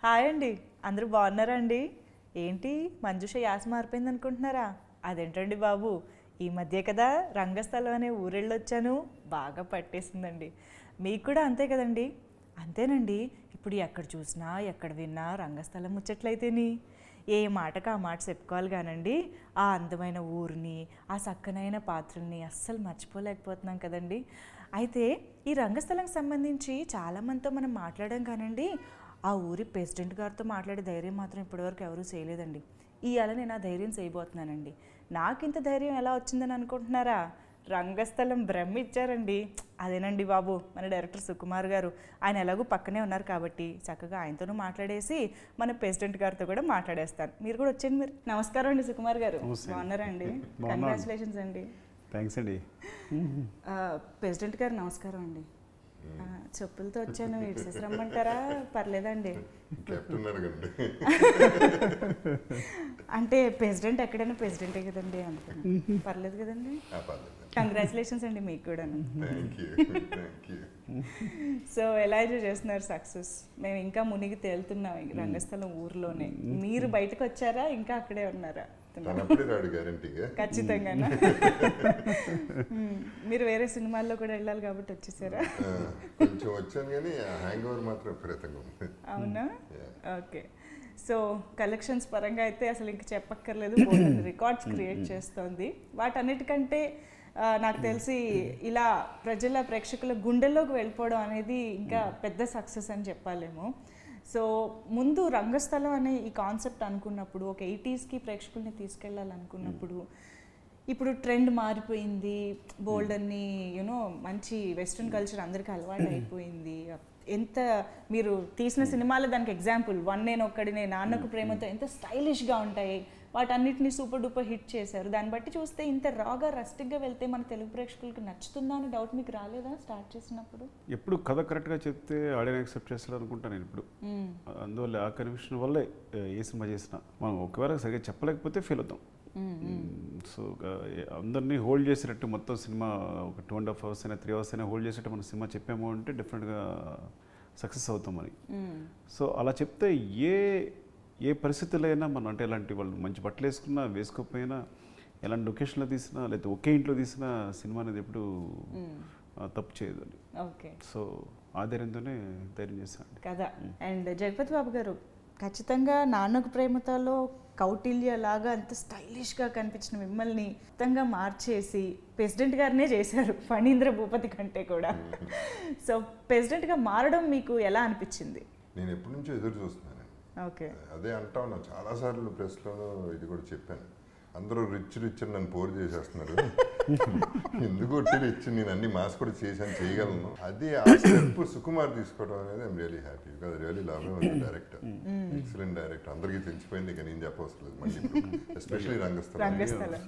Hi అండి అందరూ బాగున్నారా అండి ఏంటి మంజుష యాస మారిపోయింది అనుకుంటున్నారా అదేంటండి బాబు ఈ మధ్య కదా రంగస్థలం అనే ఊరెళ్ళొచ్చాను బాగా పట్టేసిందండి మీకు కూడా అంతే కదండి అంతేనండి ఇప్పుడు ఎక్కడ చూసినా ఎక్కడ విన్నా రంగస్థలం ముచ్చట్లయితేని ఏ మాటకు ఆ మాట చెప్పుకోవాలి కానండి ఆ అందమైన ఊరిని ఆ చక్కనైన పాత్రల్ని అస్సలు మర్చిపోలేకపోతున్నాం కదండి అయితే ఈ రంగస్థలంకి సంబంధించి చాలామందితో మనం మాట్లాడాం కానండి ఆ ఊరి ప్రెసిడెంట్ గారితో మాట్లాడే ధైర్యం మాత్రం ఇప్పటివరకు ఎవరూ చేయలేదండి ఇవాళ నేను ఆ ధైర్యం చేయబోతున్నానండి నాకు ఇంత ధైర్యం ఎలా వచ్చిందని అనుకుంటున్నారా రంగస్థలం బ్రహ్మ ఇచ్చారండి అదేనండి బాబు మన డైరెక్టర్ సుకుమార్ గారు ఆయన ఎలాగో పక్కనే ఉన్నారు కాబట్టి చక్కగా ఆయనతోనూ మాట్లాడేసి మన ప్రెసిడెంట్ గారితో కూడా మాట్లాడేస్తాను మీరు కూడా వచ్చేయండి మీరు నమస్కారం అండి సుకుమార్ గారు నమస్తే. బాగున్నారా అండి బాగున్నాను. కంగ్రాచులేషన్స్ అండి థ్యాంక్స్ అండి ఆ, ప్రెసిడెంట్ గారు నమస్కారం అండి ఆ, చెప్పులతో వచ్చాను ఇడ్సేసి రమ్మంటారా పర్లేదండి కెప్టెన్ అడగండి అంటే ప్రెసిడెంట్ ఎక్కడైనా ప్రెసిడెంటే కదండి అనుకున్నాను పర్లేదు కదండి ఆ, పర్లేదు కంగ్రాచులేషన్స్ అండి మీకు కూడా thank you thank you so ఎలా ఎంజాయ్ చేస్తున్నారు సక్సెస్ మేము ఇంకా మునిగి తేలుతున్నాం ఈ రంగస్థలం ఊర్లోనే మీరు బయటకు వచ్చారా ఇంకా అక్కడే ఉన్నారా తను అప్పుడే రాడు గ్యారంటీగా ఖచ్చితంగా మీరు వేరే సినిమాల్లో కూడా వెళ్ళాలి కాబట్టి వచ్చేసారా కొంచెం వచ్చాను కానీ ఆ హ్యాంగ్ ఓవర్ మాత్రం విపరీతంగా ఉంది అవునా Yeah. ఓకే సో కలెక్షన్స్ పరంగా అయితే అసలు ఇంక చెప్పక్కర్లేదు రికార్డ్స్ క్రియేట్ చేస్తోంది వాటన్నిటికంటే ఆ, నాకు తెలిసి ఇలా ప్రజల ప్రేక్షకుల గుండెల్లోకి వెళ్ళిపోవడం అనేది ఇంకా పెద్ద సక్సెస్ అని చెప్పాలేమో సో ముందు రంగస్థలం అనే ఈ కాన్సెప్ట్ అనుకున్నప్పుడు ఒక ఎయిటీస్కి ప్రేక్షకుల్ని తీసుకెళ్ళాలనుకున్నప్పుడు ఇప్పుడు ట్రెండ్ మారిపోయింది బోల్డ్ అన్ని యూనో మంచి వెస్ట్రన్ కల్చర్ అందరికీ అలవాటు అయిపోయింది ఎంత మీరు తీసిన సినిమాలో దానికి ఎగ్జాంపుల్ వన్ నేను ఒక్కడినే నాన్నకు ప్రేమతో ఎంత స్టైలిష్గా ఉంటాయి వాటన్నిటిని సూపర్ డూపర్ హిట్ చేశారు దాన్ని బట్టి చూస్తే ఇంత రాగా రస్టిక్గా వెళ్తే మన తెలుగు ప్రేక్షకులకి నచ్చుతుందా అని డౌట్ మీకు రాలేదా స్టార్ట్ చేసినప్పుడు ఎప్పుడు కథ కరెక్ట్గా చెప్తే ఆడియన్ యాక్సెప్ట్ చేస్తాడు అనుకుంటాను నేను ఇప్పుడు మ్మ్. అందువల్ల ఆ కన్విషన్ వల్లే ఏ, ఏ సినిమా చేసినా మనం ఒకవేళ సరిగ్గా చెప్పలేకపోతే ఫీల్ అవుతాం సో అందరినీ హోల్డ్ చేసేటట్టు మొత్తం సినిమా ఒక టూ అండ్ హాఫ్ అవర్స్ అయినా త్రీ అవర్స్ అయినా హోల్డ్ చేసేటట్టు మన సినిమా చెప్పాము అంటే డెఫినెట్గా సక్సెస్ అవుతాం అని మ్మ్. సో అలా చెప్తే ఏ ఏ పరిస్థితుల్లో అయినా మనం అంటే ఎలాంటి వాళ్ళు మంచి బట్టలు వేసుకున్నా వేసుకోకపోయినా ఎలాంటి లొకేషన్లో తీసినా లేకపోతే ఒకే ఇంట్లో తీసినా సినిమా అనేది ఎప్పుడు ఆ, తప్పు చేయదు అని ఓకే సో ఆ ధైర్యంతోనే ధైర్యం చేశాను కదా అండ్ జగపతి బాబు గారు ఖచ్చితంగా నాన్నకు ప్రేమతలో కౌటిల్య లాగా అంత స్టైలిష్గా కనిపించిన మిమ్మల్ని మొత్తంగా మార్చేసి ప్రెసిడెంట్ గారినే చేశారు ఫణీంద్ర భూపతి కంటే కూడా సో ప్రెసిడెంట్గా మారడం మీకు ఎలా అనిపించింది నేను ఎప్పటి నుంచో ఎదురు చూస్తున్నాను ఓకే అదే అంటా ఉన్నా చాలాసార్లు ప్రెస్లోనూ ఇది కూడా చెప్పాను అందరూ రిచ్ రిచ్ అని నన్ను పోరు చేసేస్తున్నారు ఎందుకు ఒట్టి రిచ్ నేను అన్ని మాస్ కూడా చేశాను చేయగలను అది ఆ స్టెప్ సుకుమార్ తీసుకోవడం అనేది I'm really happy because really love director excellent director అందరికీ తెలిసిపోయింది ఇక నేను చెప్పవసరం లేదు మళ్ళీ ఎస్పెషలీ రంగస్థలం రంగస్థలం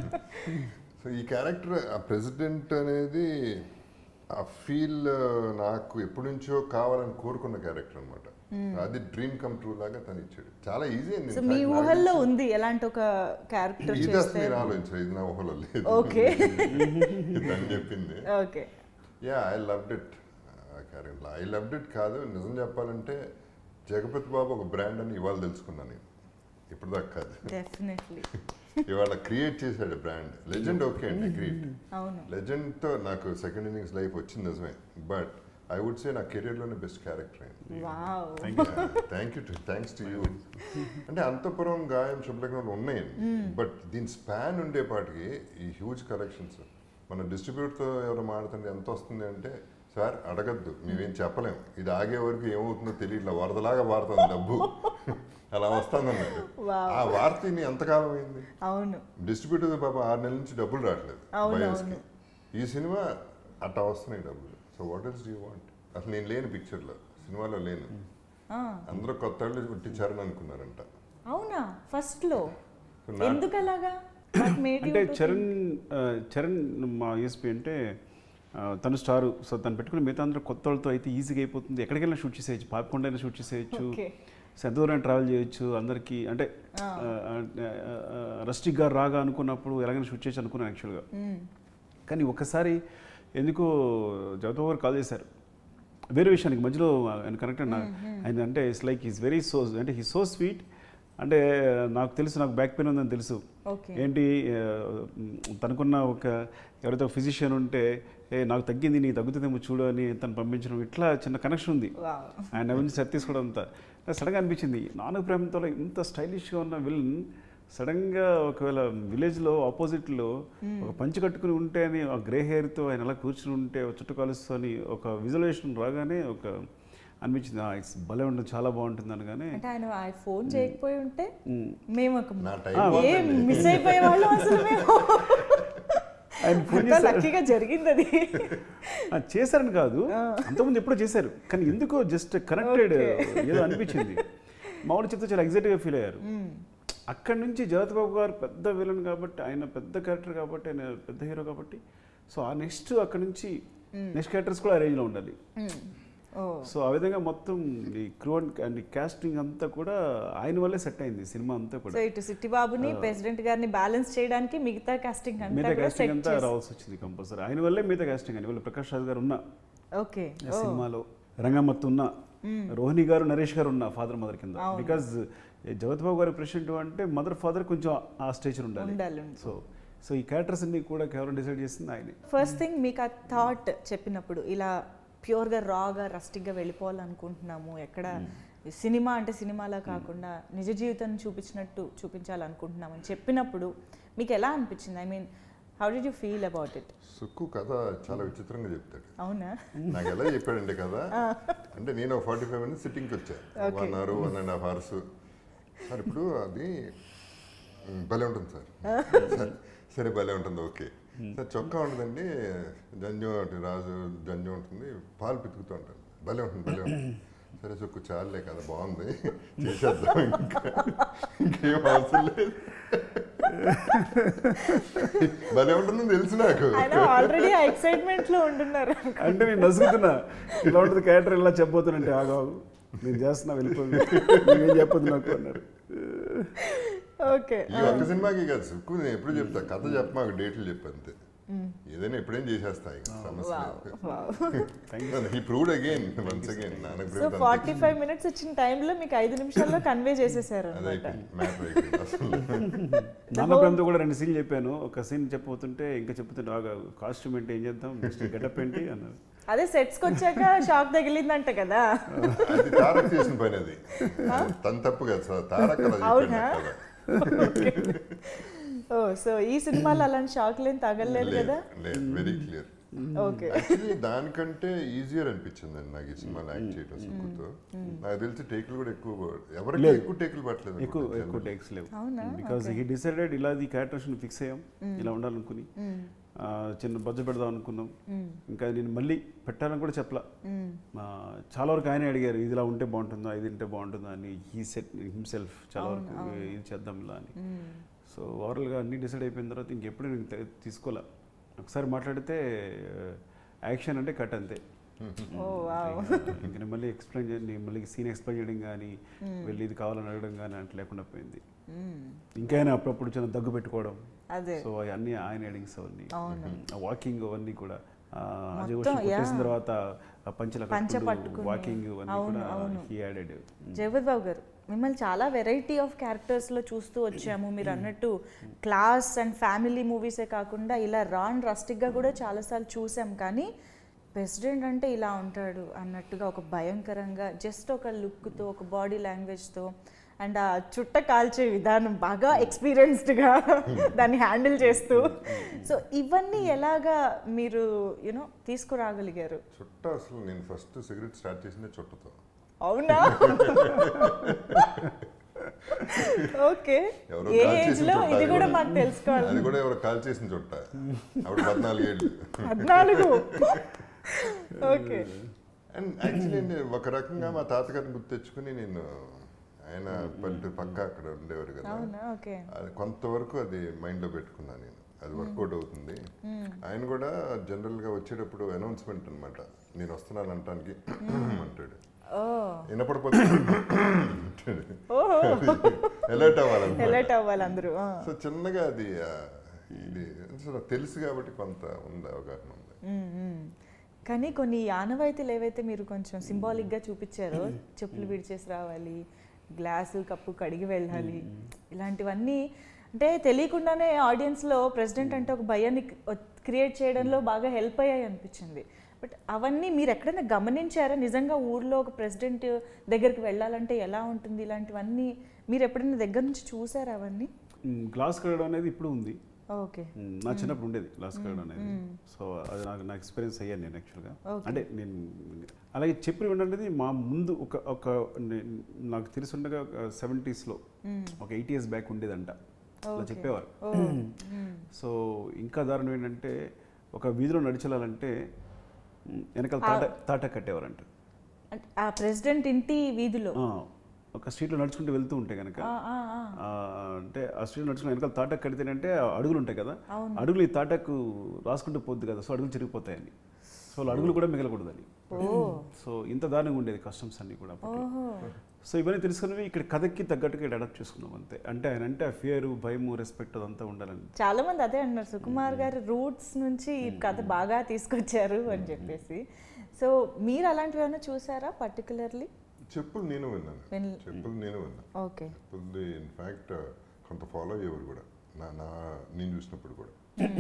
సో ఈ క్యారెక్టర్ ఆ ప్రెసిడెంట్ అనేది ఆ ఫీల్ నాకు ఎప్పటి నుంచో కావాలని కోరుకున్న క్యారెక్టర్ అనమాట అది డ్రీమ్ కమ్ ట్రూ లాగా తను ఇచ్చాడు చాలా ఈజీ అయింది సో మీ ఊహల్లో ఉంది ఎలాంటి ఒక క్యారెక్టర్ ఇది అసలు చేస్తే నేను ఆలోచించలేదు ఇది నా ఊహలో లేదు ఓకే తను చెప్పింది okay yeah I loved it character I loved it కాదు నిజం చెప్పాలంటే జగపతి బాబు ఒక బ్రాండ్ అని ఇవాళ తెలుసుకున్నాను నేను ఇప్పుడు దాకా కాదు డెఫినెట్లీ ఇవాళ క్రియేట్ చేశాడు బ్రాండ్ లెజెండ్ ఓకే అండి గ్రేట్ అవును లెజెండ్తో నాకు సెకండ్ ఇన్నింగ్స్ లైఫ్ వచ్చింది నిజమే బట్ ఐ వుడ్ సే నా కెరీర్లోనే బెస్ట్ క్యారెక్టర్ అయింది wow thank you thanks to you అంటే అంతపురం గాయం శుభ్లగ్నాలు ఉన్నాయండి బట్ దీని స్పాన్ ఉండేపాటికి ఈ హ్యూజ్ కలెక్షన్స్ మన డిస్ట్రిబ్యూటర్తో ఎవరు మాడుతుంటే ఎంత వస్తుంది అంటే సార్ అడగద్దు మేమేం చెప్పలేం ఇది ఆగే వరకు ఏమవుతుందో తెలియట్లే వరదలాగా వాడుతుంది డబ్బు అలా వస్తుందన్నట్టు Wow. ఆ వార్త ఇన్ని ఎంతకాలం అయింది అవును డిస్ట్రిబ్యూటర్ పాప ఆరు నెలల నుంచి డబ్బులు రావట్లేదు అవును, బయర్స్కి ఈ సినిమా అట్టా వస్తున్నాయి డబ్బులు so what else do want అసలు నేను లేను పిక్చర్లో సినిమాలో లేను ఆ, అందరూ కొత్త వాళ్ళు పుట్టించారని అనుకున్నారంట అవునా ఫస్ట్ లో So నా- ఎందుకు అలాగా What made you అంటే to చరణ్ ఆ, చరణ్ మా ఈఎస్పీ అంటే ఆ, తను స్టారు సో తను పెట్టుకుని మిగతా అందరూ కొత్త వాళ్ళతో అయితే ఈజీగా అయిపోతుంది ఎక్కడికైనా షూట్ చేసేయచ్చు పాపకొండ అయినా షూట్ చేసేయచ్చు Okay. సో ఎంత దూరం ట్రావెల్ చేయొచ్చు అందరికీ అంటే రస్టిక్గా రాగా అనుకున్నప్పుడు ఎలాగైనా షూట్ చేయొచ్చు అనుకున్నాను యాక్చువల్గా మ్మ్. కానీ ఒకసారి ఎందుకో జగతో గారు కాల్ చేశారు వేరే విషయానికి మధ్యలో ఆయన కనెక్ట్ ఆయన అంటే it's like is very so అంటే హీ సో స్వీట్ అంటే నాకు తెలుసు నాకు బ్యాక్ పెయిన్ ఉందని తెలుసు ఓకే ఏంటి ఆ, తనకున్న ఒక ఎవరైతే ఫిజిషియన్ ఉంటే ఏ నాకు తగ్గింది నీ తగ్గుతుందేమో చూడు అని తను పంపించడం ఇట్లా చిన్న కనెక్షన్ ఉంది వావ్ ఆయన గురించి సెట్ తీసుకోవడం అంతా నాకు సడన్గా అనిపించింది నాన్నకు ప్రేమతో ఇంత స్టైలిష్గా ఉన్న విలన్ సడన్గా ఒకవేళ విలేజ్లో ఆపోజిట్లో ఒక పంచి కట్టుకుని ఉంటే అని ఆ గ్రే హెయిర్తో ఆయన అలా కూర్చుని ఉంటే ఒక చుట్టు కలుస్తూ అని ఒక విజువలైజేషన్ రాగానే ఒక అనిపించింది ఇట్స్ భలే ఉంటుంది చాలా బాగుంటుంది అనగానే అంటే ఆయన ఆ ఫోన్ చేయకపోయి ఉంటే మ్, మేము ఒక నా టైం ఏం మిస్ అయిపోయే వాళ్ళం అసలు మేము ఆయన ఫోన్ అంతా లక్కీగా జరిగింది అది ఆ, చేశారని కాదు అంతకుముందు ఎప్పుడో చేశారు కానీ ఎందుకో జస్ట్ కనెక్టెడ్ ఏదో అనిపించింది మామూలు చెప్తే చాలా ఎగ్జైట్గా ఫీల్ అయ్యారు అక్కడి నుంచి జగత్ బాబు గారు పెద్ద విలన్ కాబట్టి ఆయన పెద్ద క్యారెక్టర్ కాబట్టి ఆయన పెద్ద హీరో కాబట్టి సో ఆ నెక్స్ట్ అక్కడి నుంచి నెక్స్ట్ క్యారెక్టర్స్ కూడా ఆ రేంజ్లో ఉండాలి మ్. ఓ సో ఆ విధంగా మొత్తం ఈ క్రూ అండ్ కాస్టింగ్ అంతా కూడా ఆయన వల్లే సెట్ అయింది సినిమా అంతా సో కూడా ఇటు సిట్టి బాబుని ప్రెసిడెంట్ గారిని బ్యాలెన్స్ చేయడానికి మిగతా కాస్టింగ్ అంతా మిగతా కూడా కాస్టింగ్ సెట్ అంతా రావాల్సి వచ్చింది కంపల్సరీ ఆయన వల్లే మిగతా కాస్టింగ్ అని వాళ్ళు ప్రకాష్ రాజ్ గారు ఉన్నా ఓకే ఆ సినిమాలో రంగమ్మత్తు ఉన్న రోహిణి గారు నరేష్ గారు ఉన్న ఫాదర్ మదర్ కింద బికాజ్ జగత్ బాబు గారి ప్రెసిడెంట్ అంటే మదర్ ఫాదర్ కొంచెం ఆ స్టేజ్ ఉండాలి ఉండాలి సో సో ఈ క్యారెక్టర్స్ అన్ని కూడా కేవలం డిసైడ్ చేసింది ఆయనే ఫస్ట్ థింగ్ మీకు ఆ థాట్ చెప్పినప్పుడు ఇలా ప్యూర్గా రాగా రస్టిక్గా వెళ్ళిపోవాలనుకుంటున్నాము ఎక్కడ సినిమా అంటే సినిమాలా కాకుండా నిజ జీవితాన్ని చూపించినట్టు చూపించాలనుకుంటున్నాము అని చెప్పినప్పుడు మీకు ఎలా అనిపించింది I mean how did you feel about it Sukku కథ చాలా విచిత్రంగా చెప్తాడు అవునా నాకు ఎలా చెప్పాడంటే కదా అంటే నేను ఫార్టీ ఫైవ్ మినిట్స్ సిట్టింగ్కి వచ్చాను one hour one and half hours sir ఇప్పుడు అది మ్, భలే ఉంటుంది సార్ సరే, సరే భలే ఉంటుంది ఓకే సార్ చొక్కా ఉంటుందండి జంజం ఒకటి రాజు జంజం ఉంటుంది పాలు పితుకుతూ ఉంటాను భలే ఉంటుంది భలే ఉంటుంది సరే చొక్కు చాలే కదా బాగుంది చేసేద్దాం ఇంకా ఇంకేం అవసరం లేదు భలే ఉంటుందని తెలుసు నాకు ఆయన ఆల్రెడీ ఆ ఎక్సైట్మెంట్ లో ఉంటున్నారు అంటే నేను నసుగుతున్నా ఇలా ఉంటుంది క్యారెక్టర్ ఇలా చెప్పబోతున్నంటే ఆగు ఆగు. నేను చేస్తున్నా వెళ్ళిపోయింది నేనేం చెప్పొద్దు నాకు అన్నారు ఓకే ఈ ఒక్క సినిమాకి కాదు సుక్కు నేను ఎప్పుడు చెప్తా కథ చెప్ప మాకు డేట్లు చెప్పు అంతే ఏదైనా ఎప్పుడేం చేసేస్తా ఇక సమస్య లేదు ఈ ప్రూవ్డ్ అగైన్ వన్స్ అగైన్ నాన్నకు సో ప్రేమ ఫార్టీ ఫైవ్ మినిట్స్ వచ్చిన టైంలో మీకు ఐదు నిమిషాల్లో కన్వే చేసేసారు అదే అనమాట మ్యాటర్ అయిపోయింది అసలు నాన్న ప్రేమతో కూడా రెండు సీన్లు చెప్పాను ఒక సీన్ చెప్పబోతుంటే ఇంకా చెప్తుంటే ఆగా కాస్ట్యూమ్ ఏంటి ఏం చేద్దాం నెక్స్ట్ గెటప్ ఏంటి అన్నారు అదే సెట్స్ కి వచ్చాక షాక్ తగిలిందంట కదా అది తారక్ చేసిన పని అది తన తప్పు కాదు సార్ తారక్ అలా చెప్పాడు అవునా? నాకు కదా. ఓ సో ఈ సినిమాలో అలాంటి షాక్ లేని తగలలేదు కదా లేదు వెరీ క్లియర్ ఓకే యాక్చువల్లీ దానికంటే ఈజియర్ అనిపించింది అండి నాకు ఈ సినిమాలో యాక్ట్ చేయడం సుక్కుతో నాకు తెలిసి టేకులు కూడా ఎక్కువ ఎవరికి ఎక్కువ టేకులు పట్టలేదు ఎక్కువ అనుకుంటా ఎక్కువ generally. టేక్స్ లేవు అవునా? బికాస్ హీ డిసైడెడ్ ఇలా ఈ క్యారెక్టర్స్ ఫిక్స్ అయ్యాం ఇలా ఉండాలనుకుని ఆ, చిన్న బజ్జ పెడదాం అనుకున్నాం ఇంకా నేను మళ్ళీ పెట్టాలని కూడా చెప్పలా ఆ, చాలా వరకు ఆయన అడిగారు ఇది ఇలా ఉంటే బాగుంటుందా ఇది ఉంటే బాగుంటుందా అని హీ సెట్ హిమ్సెల్ఫ్ చాలా వరకు ఇది చేద్దాం ఇలా అని సో ఓవరాల్గా అన్నీ డిసైడ్ అయిపోయిన తర్వాత ఇంకెప్పుడు నేను తె- తీసుకోలే ఒకసారి మాట్లాడితే యాక్షన్ అంటే కట్ అంతే ఓ వావ్ ఇంక నేను మళ్ళీ ఎక్స్ప్లెయిన్ చేయండి మళ్ళీ సీన్ ఎక్స్ప్లెయిన్ చేయడం కానీ వెళ్ళి ఇది కావాలని అడగడం కానీ అట్లా లేకుండా పోయింది ఇంకా ఆయన అప్పుడప్పుడు చిన్న దగ్గు పెట్టుకోవడం అదే సో అవన్నీ ఆయన ఎడింగ్స్ అవన్నీ అవును. వాకింగ్ అవన్నీ కూడా ఆ, అజయ్ మొత్తం, వర్షం కొట్టేసిన yeah. తర్వాత ఆ పంచెల పంచె కట్టుకుంటూ పట్టుకుని. వాకింగ్ అవన్నీ అవును, కూడా అవును. హీ యాడెడ్ జగపతి బాబు గారు మిమ్మల్ని చాలా వెరైటీ ఆఫ్ క్యారెక్టర్స్లో చూస్తూ వచ్చాము మీరు అన్నట్టు క్లాస్ అండ్ ఫ్యామిలీ మూవీసే కాకుండా ఇలా రాన్ రస్టిక్గా కూడా చాలాసార్లు చూసాం కానీ ప్రెసిడెంట్ అంటే ఇలా ఉంటాడు అన్నట్టుగా ఒక భయంకరంగా జస్ట్ ఒక లుక్తో ఒక బాడీ లాంగ్వేజ్తో అండ్ ఆ చుట్ట కాల్చే విధానం బాగా ఎక్స్పీరియన్స్డ్గా దాన్ని హ్యాండిల్ చేస్తూ సో ఇవన్నీ ఎలాగా మీరు యూనో తీసుకురాగలిగారు చుట్ట అసలు నేను ఫస్ట్ సిగరెట్ స్టార్ట్ చేసిందే చుట్టతో అవునా ఓకే ఎవరో ఏ కాల్ ఏజ్ చేసిన లో చుట్ట ఇది అది కూడా కూడా. మాకు తెలుసుకోవాలి అది కూడా ఎవరు కాల్ చేసిన చుట్ట అప్పుడు పద్నాలుగు ఏళ్ళు పద్నాలుగు ఓకే అండ్ యాక్చువల్లీ ఒక రకంగా మా తాతగారిని గుర్తు తెచ్చుకుని నేను ఆయన పల్లెటూరు పక్క అక్కడ ఉండేవారు కదా అవునా ఓకే అది కొంతవరకు అది మైండ్లో పెట్టుకున్నాను నేను అది వర్కౌట్ అవుతుంది ఆయన కూడా జనరల్గా వచ్చేటప్పుడు అనౌన్స్మెంట్ అన్నమాట నేను వస్తున్నాను అంటానికి అంటాడు ఓ వినపడిపోతే అంటాడు ఓహో ఎలర్ట్ అవ్వాలన్నమాట ఎలర్ట్ అవ్వాలి అందరూ ఆ. సో చిన్నగా అది ఆ, ఇది సో నాకు తెలుసు కాబట్టి కొంత ఉంది అవగాహన ఉంది మ్మ్, మ్మ్. కానీ కొన్ని ఆనవాయితీలు ఏవైతే మీరు కొంచెం సింబాలిక్గా చూపించారో చెప్పులు విడిచేసి రావాలి గ్లాసు కప్పు కడిగి వెళ్ళాలి ఇలాంటివన్నీ అంటే తెలియకుండానే ఆడియన్స్లో ప్రెసిడెంట్ అంటే ఒక భయాన్ని క్రియేట్ చేయడంలో బాగా హెల్ప్ అయ్యాయి అనిపించింది బట్ అవన్నీ మీరు ఎక్కడైనా గమనించారా నిజంగా ఊర్లో ఒక ప్రెసిడెంట్ దగ్గరికి వెళ్ళాలంటే ఎలా ఉంటుంది ఇలాంటివన్నీ మీరు ఎప్పుడైనా దగ్గర నుంచి చూసారా అవన్నీ మ్, గ్లాస్ కడగడం అనేది ఇప్పుడు ఉంది ఓకే మ్, నా చిన్నప్పుడు ఉండేది గ్లాస్ కడగడం అనేది సో అది నాకు నా ఎక్స్పీరియన్స్ అయ్యాను నేను యాక్చువల్గా Okay. అంటే నేను అలాగే చెప్పిన వినండి మా ముందు ఒక ఒక నే- నాకు తెలిసి ఉండగా సెవెంటీస్లో ఒక ఎయిట్ ఇయర్స్ బ్యాక్ ఉండేదంట అలా Okay. చెప్పేవారు ఓ సో ఇంకా దారుణం ఏంటంటే ఒక వీధిలో నడిచెళ్ళాలంటే మ్, వెనకాల తాట తాట కట్టేవారంట అంటే ఆ ప్రెసిడెంట్ ఇంటి వీధిలో ఆ, ఒక స్ట్రీట్లో నడుచుకుంటూ వెళ్తూ ఉంటే కనుక ఆ, ఆ, ఆ. ఆ, అంటే ఆ స్ట్రీట్ నడుచుకుని వెనకాల తాటకు కడితేనంటే ఆ అడుగులు ఉంటాయి కదా అవును. అడుగులు ఈ తాటకు రాసుకుంటూ పోద్ది కదా సో అడుగులు చిరిగిపోతాయని సో వాళ్ళ అడుగులు కూడా మిగలకూడదని ఓ సో ఇంత దారుణంగా ఉండేది కస్టమ్స్ అన్ని కూడా అప్పట్లో. ఓహో సో ఇవన్నీ తెలుసుకున్నవి ఇక్కడ కథకి తగ్గట్టుగా ఇక్కడ అడాప్ట్ చేసుకున్నాం అంతే అంటే ఆయన అంటే ఆ ఫియర్ భయము రెస్పెక్ట్ అదంతా ఉండాలని చాలా మంది అదే అన్నారు సుకుమార్ గారి రూట్స్ నుంచి ఈ కథ బాగా తీసుకొచ్చారు అని చెప్పేసి సో మీరు అలాంటివి ఏమైనా చూసారా పర్టికులర్లీ చెప్పులు నేను విన్నాను విన్- చెప్పులు నేను విన్నాను ఓకే చెప్పులు ఇన్ఫ్యాక్ట్ కొంత ఫాలో అయ్యేవారు కూడా నా నా నేను చూసినప్పుడు కూడా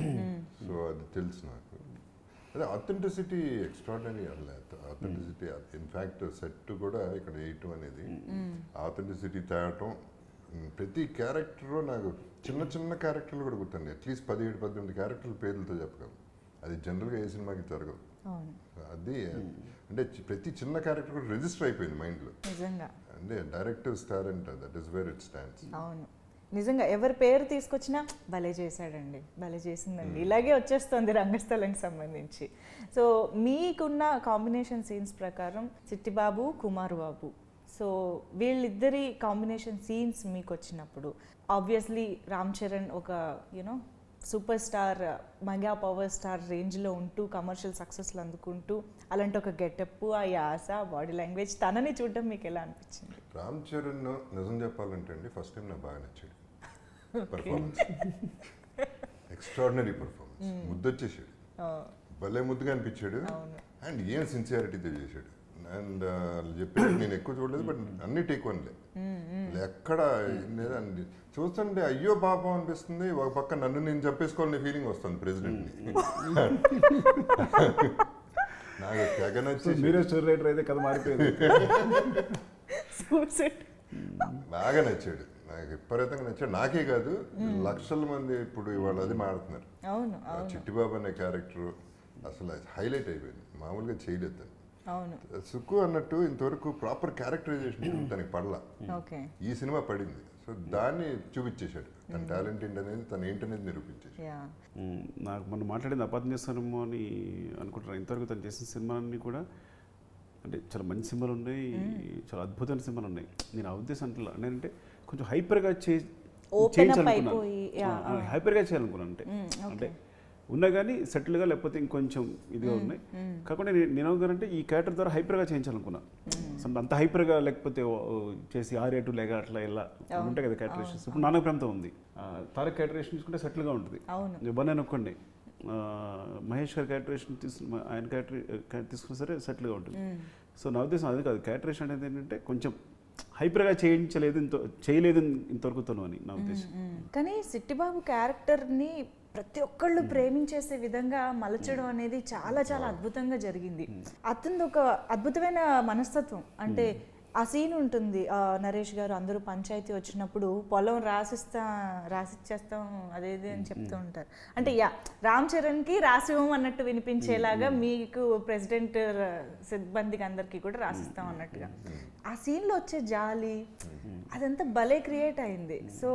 సో అది తెలుసు నాకు అదే authenticity extraordinary authenticity in fact set కూడా ఇక్కడ వేయటం అనేది అథెంటిసిటీ తేవటం ఉమ్, ప్రతి క్యారెక్టర్ నాకు చిన్న చిన్న క్యారెక్టర్లు కూడా గుర్తండి అట్లీస్ట్ పదిహేడు పద్దెనిమిది క్యారెక్టర్ల పేర్లతో చెప్పగలను అది జనరల్గా ఏ సినిమాకి జరగదు అవును అది అంటే చి- ప్రతి చిన్న క్యారెక్టర్ కూడా రిజిస్టర్ అయిపోయింది మైండ్లో నిజంగా అంటే డైరెక్టర్ స్టార్ అంట that is where it stands అవును నిజంగా ఎవరి పేరు తీసుకొచ్చినా భలే చేశాడండి భలే చేసిందండి ఇలాగే వచ్చేస్తుంది రంగస్థలానికి సంబంధించి సో మీకున్న కాంబినేషన్ సీన్స్ ప్రకారం చిట్టిబాబు కుమార్ బాబు సో వీళ్ళిద్దరి కాంబినేషన్ సీన్స్ మీకు వచ్చినప్పుడు ఆబ్వియస్లీ రామ్ చరణ్ ఒక you know super star mega power star రేంజ్లో ఉంటూ కమర్షియల్ సక్సెస్లు అందుకుంటూ అలాంటి ఒక గెటప్ ఆ యాస బాడీ లాంగ్వేజ్ తనని చూడడం మీకు ఎలా అనిపించింది రామ్ చరణ్ నిజం చెప్పాలంటే అండి ఫస్ట్ టైం నాకు బాగా నచ్చాడు పర్ఫార్మెన్స్ ఎక్స్ట్రాడినరీ పర్ఫార్మెన్స్ ముద్దొచ్చేసాడు ఆ, భలే ముద్దుగా అనిపించాడు అవును. అండ్ ఏం సిన్సియారిటీతో చేశాడు అండ్ చెప్పేది నేను ఎక్కువ చూడలేదు బట్ అన్ని టేక్ వన్లే ఎక్కడ లేదండి చూస్తుంటే అయ్యో పాపం అనిపిస్తుంది ఒక పక్క నన్ను నేను చెప్పేసుకోవాలనే ఫీలింగ్ వస్తుంది ప్రెసిడెంట్ని నాకు తెగ సో నచ్చేసి మీరే స్టోరీ రైటర్ అయితే కథ మారిపోయింది సూసైడ్ బాగా నచ్చాడు నాకు విపరీతంగా నచ్చాడు నాకే కాదు లక్షల మంది ఇప్పుడు ఇవాళ అది మాడుతున్నారు అవును ఆ అవును చిట్టిబాబు అనే క్యారెక్టర్ అసలు హైలైట్ అయిపోయింది మామూలుగా చేయలేదు తను. అవును సుక్కు అన్నట్టు ఇంతవరకు ప్రాపర్ క్యారెక్టరైజేషన్ తనకి పడలా ఓకే ఈ సినిమా పడింది సో దాన్ని చూపించేశాడు తన టాలెంట్ ఏంటనేది తను ఏంటనేది నిరూపించేశాడు యా మ్మ్. నాకు మనం మాట్లాడింది అపార్థం చేస్తానేమో అని అనుకుంటున్నాను ఇంతవరకు తను చేసిన సినిమాలన్నీ కూడా అంటే చాలా మంచి సినిమాలు ఉన్నాయి చాలా అద్భుతమైన సినిమాలు ఉన్నాయి నేను ఆ ఉద్దేశం అంటున్నా నేనంటే కొంచెం హైపర్గా చే Open up అయిపోయి, yeah, హైపర్గా చేయాలనుకున్నాను అంటే అంటే ఉన్నా కానీ సెటిల్గా లేకపోతే ఇంకొంచెం ఇదిగా ఉన్నాయి కాకుండా నేను నేను ఏమనుకున్నానంటే ఈ క్యారెక్టర్ ద్వారా హైపర్గా చేయించాలనుకున్నా సో అంత హైపర్గా లేకపోతే ఓ, ఓ, చేసి ఆరేటు లేక అట్లా ఇలా ఉంటాయి కదా క్యారెక్టరేషన్స్ ఇప్పుడు నాన్న ప్రాంతం ఉంది ఆ, తారక్ క్యారెక్టరేషన్ తీసుకుంటే సెటిల్గా ఉంటుంది అవును ఇవన్నీ అనుకోండి ఆ, మహేష్ గారి క్యారెక్టరేషన్ తీసుకు ఆయన క్యారెక్టర్ తీసుకున్నా సరే సెటిల్గా ఉంటుంది సో నా ఉద్దేశం అది కాదు క్యారెక్టరేషన్ అనేది ఏంటంటే కొంచెం హైపర్గా చేయించలేదు ఇంత చేయలేదు ఇంతవరకు తను అని నా ఉద్దేశం మ్మ్. కానీ సిట్టిబాబు క్యారెక్టర్ని ప్రతి ఒక్కళ్ళు ప్రేమించేసే విధంగా మలచడం అనేది చాలా చాలా అద్భుతంగా జరిగింది అతనిది ఒక అద్భుతమైన మనస్తత్వం అంటే ఆ సీన్ ఉంటుంది ఆ, నరేష్ గారు అందరూ పంచాయతీ వచ్చినప్పుడు పొలం రాసిస్తా రాసిచ్చేస్తాం అదేది అని చెప్తూ ఉంటారు అంటే యా రామ్ చరణ్కి రాసివ్వం అన్నట్టు వినిపించేలాగా మీకు ప్రెసిడెంట్ సిబ్బందికి అందరికీ కూడా రాసిస్తాం అన్నట్టుగా ఆ సీన్లో వచ్చే జాలి అదంతా భలే క్రియేట్ అయింది సో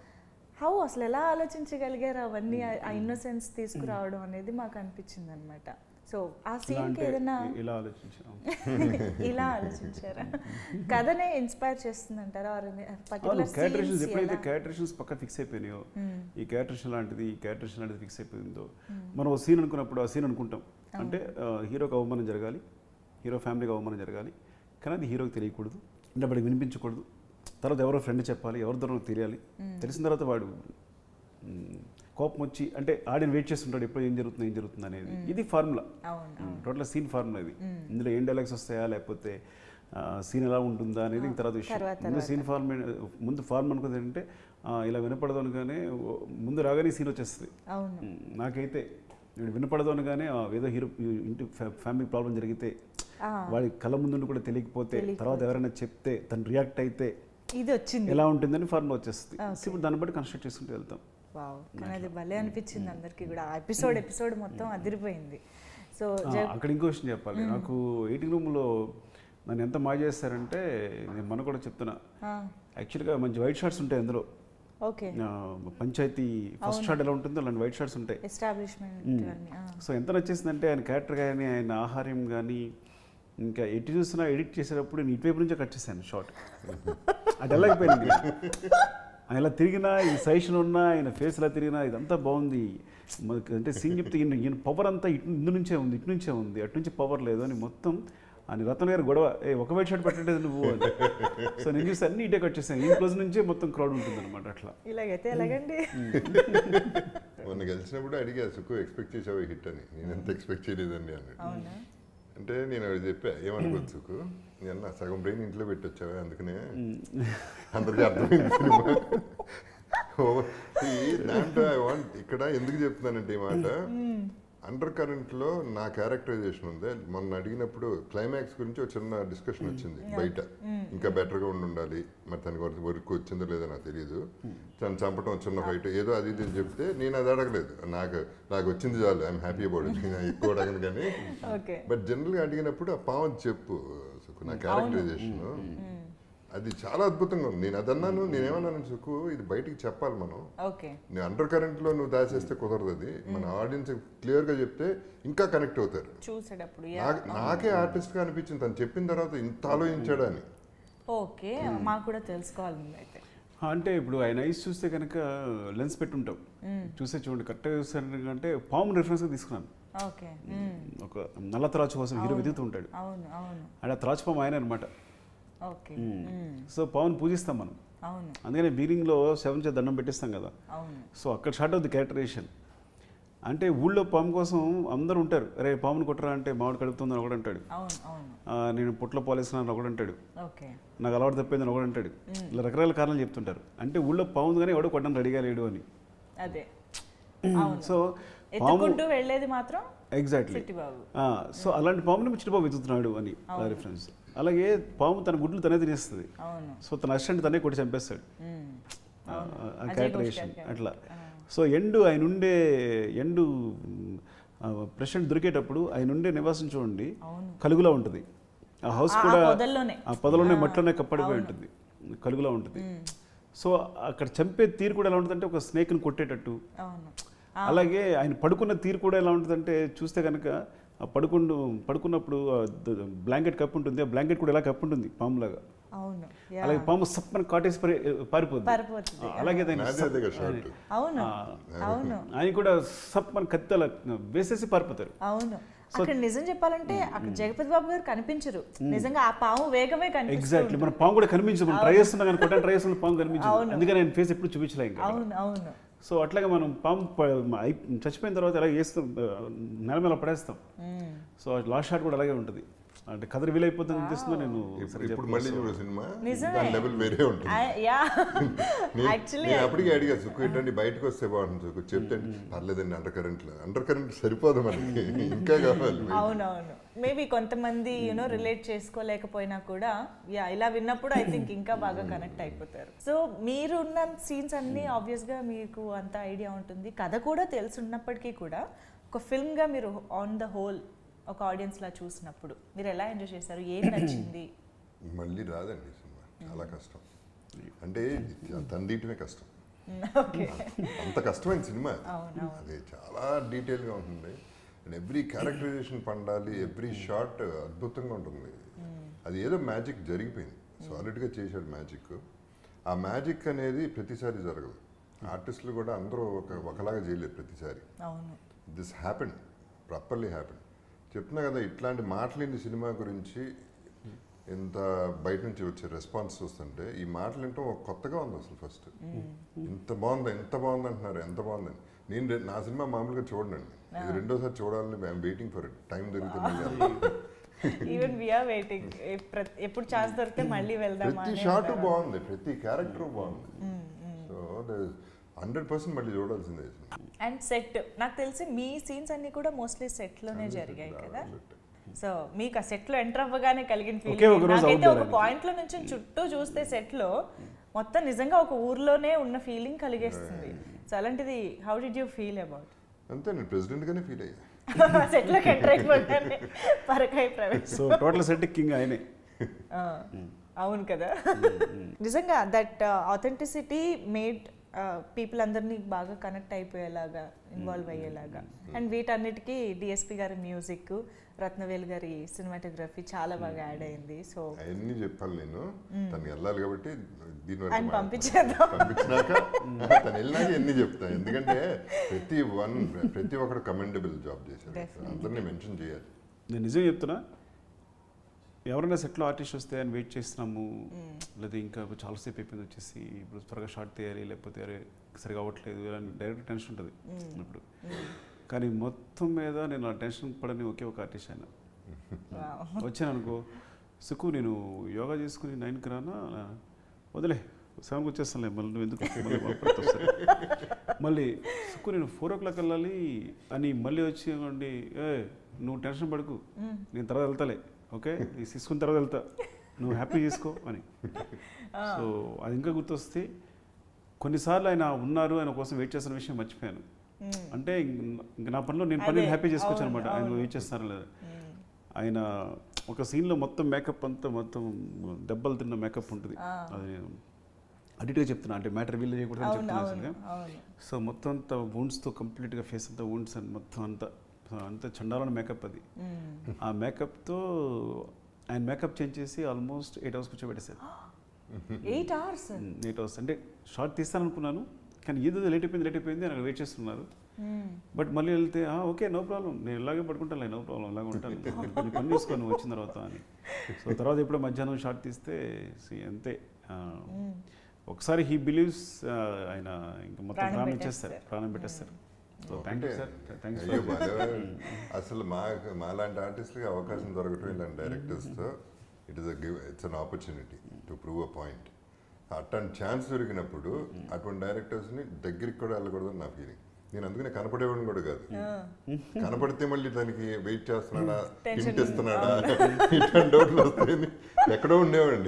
హౌ అసలు ఎలా ఆలోచించగలిగారు అవన్నీ ఆ- ఆ ఇన్నోసెన్స్ తీసుకురావడం అనేది మాకు అనిపించింది అనమాట సో ఆ ఇలా సీన్కి అంటే ఏదైనా ఇ- ఇలా ఆలోచించాను ఇలా ఆలోచించారా కథనే ఇన్స్పైర్ చేస్తుందంటారా అవును పర్టికులర్ క్యాటరేషన్స్ ఎప్పుడైతే క్యాటరేషన్స్ పక్క ఫిక్స్ అయిపోయినాయో ఈ క్యాటరేషన్ లాంటిది ఈ క్యాటరేషన్ లాంటిది ఫిక్స్ అయిపోయిందో మనం ఒక సీన్ అనుకున్నప్పుడు ఆ సీన్ అనుకుంటాం అంటే ఆ, హీరోకి అవమానం జరగాలి హీరో ఫ్యామిలీకి అవమానం జరగాలి కానీ అది హీరోకి తెలియకూడదు అంటే వాడికి వినిపించకూడదు తర్వాత ఎవరో ఫ్రెండ్ చెప్పాలి ఎవరి ద్వారా తెలియాలి తెలిసిన తర్వాత వాడు మ్, కోపం వచ్చి అంటే ఆడియన్ వెయిట్ చేస్తుంటాడు ఎప్పుడు ఏం జరుగుతుంది ఏం జరుగుతుంది అనేది ఇది ఫార్ములా అవును టోటల్ సీన్ ఫార్ములా ఇది ఇందులో ఏం డైలాగ్స్ వస్తాయా లేకపోతే సీన్ ఎలా ఉంటుందా అనేది ఇంక తర్వాత విషయం తర్వాత, ముందు సీన్ ఫార్మ్ ముందు ఫార్మ్ అనుకుంది ఏంటంటే ఆ, ఇలా వినపడదు అనగానే ఓ- ముందు రాగానే సీన్ వచ్చేస్తుంది అవును మ్, నాకైతే వీడు వినపడదు అనగానే ఆ, ఏదో హీరో ఇంటి ఫ్యామిలీ ప్రాబ్లం జరిగితే ఆ, వాడి కళ్ళ ముందు కూడా తెలియకపోతే తర్వాత ఎవరైనా చెప్తే తను రియాక్ట్ అయితే ఇది వచ్చింది ఎలా ఉంటుందని ఫార్ములా వచ్చేస్తుంది ఇప్పుడు దాన్ని బట్టి కన్స్ట్రక్ట్ చేసుకుంటూ వెళ్తాం వావ్ కానీ అది భలే అనిపించింది అందరికీ కూడా ఎపిసోడ్ ఎపిసోడ్ మొత్తం అదిరిపోయింది సో ఆ, అక్కడ ఇంకో విషయం చెప్పాలి నాకు ఎయిటింగ్ రూమ్లో నన్ను ఎంత మాయ చేస్తారంటే నేను మన కూడా చెప్తున్నా యాక్చువల్గా మంచి వైట్ షార్ట్స్ ఉంటాయి అందులో ఓకే ఆ, పంచాయతీ ఫస్ట్ షాట్ ఎలా ఉంటుందో అలాంటి వైట్ షార్ట్స్ ఉంటాయి ఎస్టాబ్లిష్మెంట్ అన్ని ఆ. సో ఎంత నచ్చేసిందంటే ఆయన క్యారెక్టర్ కానీ ఆయన ఆహార్యం కానీ ఇంకా ఎటు చూసినా ఎడిట్ చేసేటప్పుడు నేను ఇటువైపు నుంచే కట్ చేశాను షార్ట్ అది వెళ్ళకపోయింది ఆయన ఇలా తిరిగినా ఈ సైషన్ ఉన్నా ఆయన ఫేస్ ఇలా తిరిగినా ఇదంతా బాగుంది మనకి అంటే సీన్ చెప్తే ఈయన ఈయన పవర్ అంతా ఇటు ఇందు నుంచే ఉంది ఇటు నుంచే ఉంది అటు నుంచి పవర్ లేదు అని మొత్తం అని రతన్ గారు గొడవ ఏ ఒక వైట్ షర్ట్ పెట్టలేదు నువ్వు అని సో నేను చూసి అన్ని ఇటే కట్ చేశాను ఈ క్లోజ్ నుంచే మొత్తం క్రౌడ్ ఉంటుంది అనమాట అట్లా ఇలాగైతే ఎలాగండి మొన్న గెలిచినప్పుడు అడిగా సుఖు ఎక్స్పెక్ట్ చేసావు హిట్ అని నేను ఎంత ఎక్స్పెక్ట్ చేయలేదండి అన్నాడు అవునా అంటే నేను అది చెప్పా ఏమనుకోవచ్చు సుఖు నేను అన్నా సగం బ్రెయిన్ ఇంట్లో పెట్టొచ్చావా అందుకనే అందరికీ అర్థమైంది సినిమా ఓ, ఈ దాంట్లో I want- ఇక్కడ ఎందుకు చెప్తున్నానంటే ఈ మాట అండర్ కరెంట్ లో నా క్యారెక్టరైజేషన్ ఉంది మొన్న అడిగినప్పుడు క్లైమాక్స్ గురించి ఒక చిన్న డిస్కషన్ వచ్చింది బయట ఇంకా బెటర్ గా ఉండి ఉండాలి మరి తనకి వర్క్ వర్క్ వచ్చిందో లేదో నాకు తెలియదు తను చంపటం చిన్న ఫైట్ ఏదో అది ఇది అని చెప్తే నేను అది అడగలేదు నాకు నాకు వచ్చింది చాలు ఐఎమ్ హ్యాపీ అబౌట్ ఇట్ నేను ఎక్కువ అడగను కానీ ఓకే బట్ జనరల్ గా అడిగినప్పుడు ఆ పావం చెప్పు సుఖు నా క్యారెక్టరైజేషన్ అది చాలా అద్భుతంగా ఉంది నేను అదన్నాను నేనేమన్నాను సుఖు ఇది బయటికి చెప్పాలి మనం ఓకే నేను అండర్ కరెంట్ లో నువ్వు దాచేస్తే కుదరదు అది మన ఆడియన్స్ క్లియర్ గా చెప్తే ఇంకా కనెక్ట్ అవుతారు చూసేటప్పుడు యా. నాకు నాకే ఆర్టిస్ట్ గా అనిపించింది తను చెప్పిన తర్వాత ఇంత ఆలోచించాడు అని ఓకే మాకు కూడా తెలుసుకోవాలి అయితే అంటే ఇప్పుడు ఆయన ఐస్ చూస్తే కనుక లెన్స్ పెట్టుంటాం చూస్తే చూడండి కరెక్ట్గా చూసారు అంటే పాము రిఫరెన్స్గా తీసుకున్నాను ఓకే మ్మ్. ఒక నల్ల త్రాచు కోసం హీరో వెతుకుతూ ఉంటాడు అవును అవును అంటే ఆ త్రాచు పాము ఆయన అనమాట ఓకే మ్మ్. సో పాముని పూజిస్తాం మనం అవును అందుకని బీరింగ్లో సెవెన్ చే దండం పెట్టిస్తాం కదా అవును సో అక్కడ స్టార్ట్ అవుతుంది క్యారెక్టరేషన్ అంటే ఊళ్ళో పాము కోసం అందరూ ఉంటారు అరే పాముని కొట్టరా అంటే మామిడి కడుపుతుందని ఒకడు అంటాడు అవును అవును ఆ, నేను పుట్ల పాలేసుకున్నాను ఒకడు అంటాడు ఓకే నాకు అలవాటు తప్పిందని ఒకడు అంటాడు ఇలా రకరకాల కారణాలు చెప్తుంటారు అంటే ఊళ్ళో పాము కానీ ఎవడో కొట్టడం రెడీగా లేడు అని అదే అవును సో పాము ఎత్తుకుంటూ వెళ్ళేది మాత్రం ఎగ్జాక్ట్లీ చిట్టిబాబు సో అలాంటి పాముని చిన్నబాబు వెతుకుతున్నాడు అని ఆ రిఫరెన్స్ అలాగే పాము తన గుడ్లు తనే తినేస్తుంది అవును సో తన అసిస్టెంట్ తనే కొట్టి చంపేస్తాడు మ్మ్. అజయ్ క్యారెక్టరేషన్ ఘోష్ గారి అట్లా సో ఎండు ఆయన ఉండే ఎండు ప్రెసిడెంట్ దొరికేటప్పుడు ఆయన ఉండే నివాసం చూడండి అవును కలుగులా ఉంటుంది ఆ హౌస్ ఆ- ఆ కూడా పొదల్లోనే. ఆ పొదలోనే మట్టిలోనే కప్పడిపోయి ఉంటుంది కలుగులా ఉంటుంది సో అక్కడ చంపే తీరు కూడా ఎలా ఉంటుందంటే ఒక స్నేక్ని కొట్టేటట్టు అవును అలాగే ఆయన పడుకున్న తీరు కూడా ఎలా ఉంటుందంటే చూస్తే కనుక ఆ పడుకుండు పడుకున్నప్పుడు బ్లాంకెట్ కప్పు ఉంటుంది ఆ బ్లాంకెట్ కూడా ఎలా కప్పు ఉంటుంది పాములాగా అవును యా. అలాగే పాము సప్పని కాటేసి పరి పారిపోతుంది పారిపోతుంది. ఆ, అలాగే దాన్ని నాదే అదే కదా షార్ట్ అవును ఆ, అవును ఆయన కూడా సప్పని కత్తి అలా వేసేసి పారిపోతారు అవును అక్కడ నిజం చెప్పాలంటే అక్కడ జగపతి బాబు గారు కనిపించరు నిజంగా ఆ పాము వేగమే కనిపిస్తుంది ఎగ్జాక్ట్లీ మన పాము కూడా కనిపించదు మనం ట్రై చేస్తున్నా కానీ కొట్టని ట్రై చేస్తున్న పాము కనిపించదు అందుకని ఆయన ఫేస్ ఎప్పుడు చూపించలే ఇంకా అవును అవును సో అట్లాగే మనం పాము ప- అయి- చచ్చిపోయిన తర్వాత ఎలా వేస్తాం ఆ, నేల మీద పడేస్తాం మ్మ్. సో లాస్ట్ షాట్ కూడా అలాగే ఉంటుంది అంటే కథ వీలైపోతుంది అనిపిస్తుందో నేను ఇప్పుడు సరిగ్గా ఇప్పుడు మళ్ళీ చూడు సినిమా నిజమే. దాని లెవెల్ వేరే ఉంటుంది ఆ- యా నేను- యాక్చువల్లీ నేను అప్పటికే అడిగా సుక్కు ఏంటండి బయటకు వస్తే బాగుంటుంది సుక్కు చెప్తే పర్లేదండి అండర్ కరెంట్ అండర్ కరెంట్ సరిపోదు మనకి ఇంకా కావాలి అవునవును మేబీ కొంతమంది యూనో రిలేట్ చేసుకోలేకపోయినా కూడా యా ఇలా విన్నప్పుడు ఐ థింక్ ఇంకా బాగా కనెక్ట్ అయిపోతారు సో మీరు ఉన్న సీన్స్ అన్నీ ఆబ్వియస్ గా మీకు అంత ఐడియా ఉంటుంది కథ కూడా తెలుసున్నప్పటికీ కూడా ఒక ఫిల్మ్ గా మీరు ఆన్ ద హోల్ ఒక ఆడియన్స్ లా చూసినప్పుడు మీరు ఎలా ఎంజాయ్ చేశారు ఏం నచ్చింది మళ్ళీ రాదండి ఈ సినిమా చాలా కష్టం అంటే తందీయటమే కష్టం ఓకే అంత కష్టమైన సినిమా అది. అవునవును. అది చాలా డీటెయిల్గా ఉంటుంది అండ్ ఎవ్రీ క్యారెక్టరైజేషన్ పండాలి ఎవ్రీ షాట్ అద్భుతంగా ఉంటుంది అది ఏదో మ్యాజిక్ జరిగిపోయింది సాలిడ్గా చేశాడు మ్యాజిక్ ఆ మ్యాజిక్ అనేది ప్రతిసారి జరగదు ఆర్టిస్టులు కూడా అందరూ ఒక ఒకలాగా చేయలేరు ప్రతిసారి అవును దిస్ హ్యాపెన్ ప్రాపర్లీ హ్యాపెన్ చెప్తున్నా కదా ఇట్లాంటి మాటలేని సినిమా గురించి ఎంత బయట నుంచి వచ్చే రెస్పాన్స్ చూస్తుంటే ఈ మాటలు వింటాం ఒక కొత్తగా ఉంది అసలు ఫస్ట్ ఇంత బాగుంది ఎంత బాగుంది అంటున్నారు ఎంత బాగుందని నేను రె- నా సినిమా మామూలుగా చూడండి ఇది రెండోసారి చూడాలని I'm waiting for it time దొరుకుతుంది ఈవెన్ వీఆర్ వెయిటింగ్ ఎప్పుడు ఛాన్స్ దొరికితే మళ్ళీ వెళ్దామా ప్రతి అని షాట్ అంటారా? బాగుంది ప్రతి క్యారెక్టర్ బాగుంది సో హండ్రెడ్ పర్సెంట్ మళ్ళీ చూడాల్సిందే అండ్ సెట్ నాకు తెలిసి మీ సీన్స్ అన్ని కూడా మోస్ట్లీ సెట్ లోనే జరిగాయి కదా సో మీకు ఆ సెట్ లో ఎంటర్ అవ్వగానే కలిగిన ఒకే ఫీలింగ్ ఒక రోజు నాకైతే outdoor ఒక అని. పాయింట్ లో నుంచి చుట్టూ చూస్తే సెట్ లో మొత్తం నిజంగా ఒక ఊర్లోనే ఉన్న ఫీలింగ్ కలిగేస్తుంది సో అలాంటిది how did you feel about అంతే నేను ప్రెసిడెంట్ గానే ఫీల్ అయ్యా సెట్ లోకి ఎంటర్ అయిపోగానే పరకాయ ప్రవేశం సో టోటల్ సెట్ కింగ్ ఆయనే ఆ, అవును కదా నిజంగా దట్ ఆథెంటిసిటీ మేడ్ పీపుల్ అందరినీ బాగా కనెక్ట్ అయిపోయేలాగా ఇన్వాల్వ్ అయ్యేలాగా అండ్ వీటన్నిటికీ డిఎస్పి గారి మ్యూజిక్ రత్నవేల్ గారి సినిమాటోగ్రఫీ చాలా బాగా యాడ్ అయింది సో అవన్నీ చెప్పాలి నేను తను వెళ్ళాలి కాబట్టి దీని ఆయన వరకు పంపించేద్దాం పంపించినాక తను వెళ్ళినాక ఎన్ని చెప్తా ఎందుకంటే ప్రతి వన్ ప్రతి ఒక్కరు కమెండబుల్ జాబ్ చేశారు Definitely. అందరినీ మెన్షన్ చేయాలి నేను నిజం చెప్తున్నా ఎవరైనా సెట్లో ఆర్టిస్ట్ వస్తే అని వెయిట్ చేస్తున్నాము లేదా ఇంకా చాలాసేపు అయిపోయింది వచ్చేసి ఇప్పుడు త్వరగా షార్ట్ తీయాలి లేకపోతే అరే సరిగా అవ్వట్లేదు అని డైరెక్ట్ టెన్షన్ ఉంటుంది ఇప్పుడు కానీ మొత్తం మీద నేను ఆ టెన్షన్ పడని ఒకే ఒక ఆర్టిస్ట్ ఆయన వచ్చాను అనుకో సుకు నేను యోగా చేసుకుని నైన్కి రానా వదిలే సెవెన్కి వచ్చేస్తానులే మళ్ళీ నువ్వు ఎందుకు మళ్ళీ అప్పుడప్పుడు వస్తాను. మళ్ళీ సుక్కు నేను ఫోర్ ఓ క్లాక్ వెళ్ళాలి అని మళ్ళీ వచ్చి అనుకోండి ఏ నువ్వు టెన్షన్ పడకు నేను తర్వాత వెళ్తాలే ఓకే ఇది తీసుకున్న తర్వాత వెళ్తా నువ్వు హ్యాపీ చేసుకో అని సో అది ఇంకా గుర్తొస్తే కొన్నిసార్లు ఆయన ఉన్నారు ఆయన కోసం వెయిట్ చేస్తున్న విషయం మర్చిపోయాను అంటే ఇంక- ఇంక నా పనిలో నేను పని అదే, హ్యాపీ చేసుకోవచ్చు అవును, అనమాట ఆయన అవును. వెయిట్ చేస్తారా లేదా ఆయన ఒక సీన్లో మొత్తం మేకప్ అంతా మొత్తం దెబ్బలు తిన్న మేకప్ ఉంటుంది అది నేను అడిట్గా చెప్తున్నా అంటే మ్యాటర్ వీళ్ళు చేయకూడదు అని అవును చెప్తున్నా అవును అసలుగా అవును సో మొత్తం అంతా wounds తో కంప్లీట్గా ఫేస్ అంతా wounds అండ్ మొత్తం అంతా అంతా చండాలని మేకప్ అది ఆ మేకప్తో ఆయన మేకప్ చేంజ్ చేసి ఆల్మోస్ట్ ఎయిట్ అవర్స్ కూర్చోబెట్టేశారు ఎయిట్ అవర్స్ ఎయిట్ అవర్స్ అంటే షార్ట్ తీస్తాను అనుకున్నాను కానీ ఏదో లేట్ అయిపోయింది లేట్ అయిపోయింది అని వెయిట్ చేస్తున్నారు బట్ మళ్ళీ వెళ్తే "ఆ, ఓకే నో ప్రాబ్లం నేను ఇలాగే పడుకుంటాను నో ప్రాబ్లం ఇలాగే ఉంటాను నీ పని చూసుకో నువ్వు వచ్చిన తర్వాత అని సో తర్వాత ఎప్పుడో మధ్యాహ్నం షార్ట్ తీస్తే see, అంతే ఆ, ఒకసారి హీ బిలీవ్స్ ఆయన ఇంకా మొత్తం ప్రాణం ప్రాణం ఇచ్చేస్తారు పెట్టేస్తారు. ప్రాణం పెట్టేస్తారు so thank you sir thanks అయ్యో బాగా అసలు మా మాలాంటి ఆర్టిస్ట్లకి అవకాశం దొరకటం ఇలాంటి డైరెక్టర్స్తో it is give it's an opportunity to prove a point అట్లాంటి ఛాన్స్ దొరికినప్పుడు అటువంటి డైరెక్టర్స్ని దగ్గరికి కూడా వెళ్ళకూడదని నా ఫీలింగ్ నేను అందుకనే కనపడేవాడిని కూడా కాదు కనపడితే మళ్ళీ దానికి వెయిట్ చేస్తున్నాడా Tension. హింట్ ఇస్తున్నాడా ఇట్లాంటి డౌట్లు వస్తాయని ఎక్కడో ఉండేవాడిని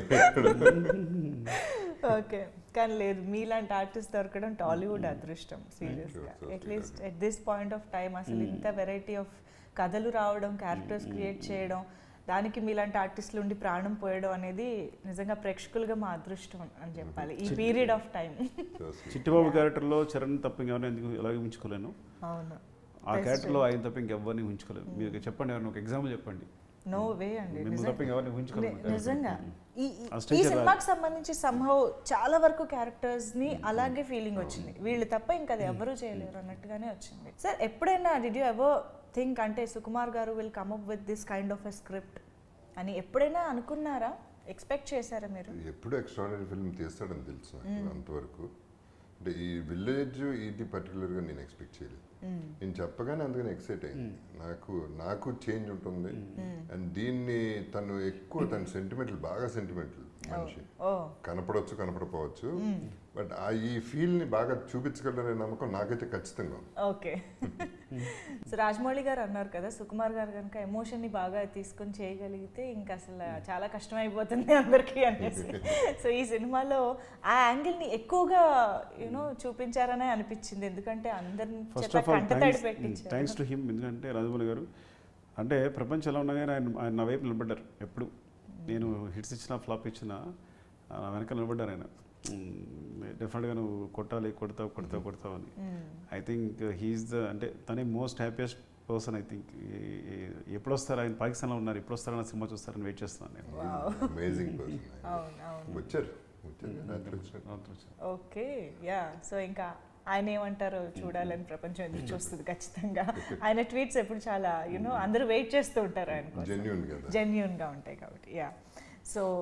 ఓకే కానీ లేదు మీలాంటి ఆర్టిస్ట్ దొరకడం టాలీవుడ్ అదృష్టం సీరియస్గా sure, sir. At least at this point of time అసలు ఇంత వెరైటీ ఆఫ్ కథలు రావడం క్యారెక్టర్స్ క్రియేట్ చేయడం దానికి మీలాంటి ఆర్టిస్టులు ఉండి ప్రాణం పోయడం అనేది నిజంగా ప్రేక్షకులుగా మా అదృష్టం అని చెప్పాలి ఈ పీరియడ్ ఆఫ్ టైం చిట్టిబాబు క్యారెక్టర్లో చరణ్ తప్ప ఇంకెవరిని ఎందుకు ఎలాగే ఉంచుకోలేను అవును ఆ క్యారెక్టర్లో ఆయన తప్ప ఇంకెవరిని ఉంచుకోలేను మీరు చెప్పండి ఎవరైనా ఒక ఎగ్జాంపుల్ చెప్పండి నో వే అండి మిమ్మల్ని నిజంగా. తప్ప ఇంకెవరిని ఊహించుకోలేము ని- నిజంగా ఈ ఈ- ఆ ఈ stage సినిమాకి సంబంధించి సంభవ్ చాలా వరకు క్యారెక్టర్స్ ని అలాగే ఫీలింగ్ వచ్చింది వీళ్ళు తప్ప ఇంకా అది ఎవరు చేయలేరు అన్నట్టుగానే వచ్చింది సార్ ఎప్పుడైనా డిడ్ యూ ఎవర్ థింక్ అంటే Sukumar garu will come up with this kind of a script అని ఎప్పుడైనా అనుకున్నారా ఎక్స్పెక్ట్ చేశారా మీరు ఎప్పుడు ఎక్స్ట్రాడనరీ ఫిల్మ్ తీస్తాడని తెలుసు నాకు అంతవరకు అంటే ఈ విలేజ్ ఇది పర్టికులర్గా నేను ఎక్స్పెక్ట్ చేయలేదు నేను చెప్పగానే అందుకని ఎక్సైట్ అయింది నాకు నాకు చేంజ్ ఉంటుంది అండ్ దీన్ని తను ఎక్కువ తన సెంటిమెంటల్ బాగా సెంటిమెంటల్ మనిషి ఓ కనపడవచ్చు కనపడపోవచ్చు బట్ ఆ ఈ ఫీల్ ని బాగా చూపించగలనే నమ్మకం నాకైతే ఖచ్చితంగా ఉంది ఓకే సో రాజమౌళి గారు అన్నారు కదా సుకుమార్ గారు కనుక ఎమోషన్ ని బాగా తీసుకొని చేయగలిగితే ఇంకా అసలు చాలా కష్టం అయిపోతుంది అందరికీ అనేసి సో ఈ సినిమాలో ఆ యాంగిల్ ని ఎక్కువగా యూనో చూపించారనే అనిపించింది ఎందుకంటే అందరిని ఫస్ట్ చేత ఆఫ్ ఆల్ కంటతడి థ్యాంక్స్ పెట్టించారు థ్యాంక్స్ టు హిమ్ ఎందుకంటే రాజమౌళి గారు అంటే ప్రపంచం ఎలా ఉన్నా కానీ ఆయన ఆయన నా వైపు నిలబడ్డారు ఎప్పుడు నేను హిట్స్ ఇచ్చినా ఫ్లాప్ ఇచ్చినా ఆ, నా వెనక నిలబడ్డారు ఆయన డెఫినెట్గా నువ్వు కొట్టాలి కొడతావు కొడతావు కొడతావు అని ఐ థింక్ హీఈస్ ద అంటే తనే most happiest person I think ఎప్పుడు వస్తారు ఆయన పాకిస్తాన్లో ఉన్నారు ఎప్పుడు వస్తారో నా సినిమా చూస్తారని వెయిట్ చేస్తున్నాను నేను అమేజింగ్ పర్సన్ అవును అవును వచ్చారు వచ్చారు రాత్రి వచ్చారు రాత్రి వచ్చి. ఓకే యా సో ఇంకా ఆయన ఏమంటారో చూడాలని ప్రపంచం ఎదురు చూస్తుంది ఖచ్చితంగా ఆయన ట్వీట్స్ ఎప్పుడు చాలా యూనో అందరూ వెయిట్ చేస్తూ ఉంటారు ఆయన కోసం జెన్యున్ కదా జెన్యున్గా ఉంటాయి కాబట్టి యా సో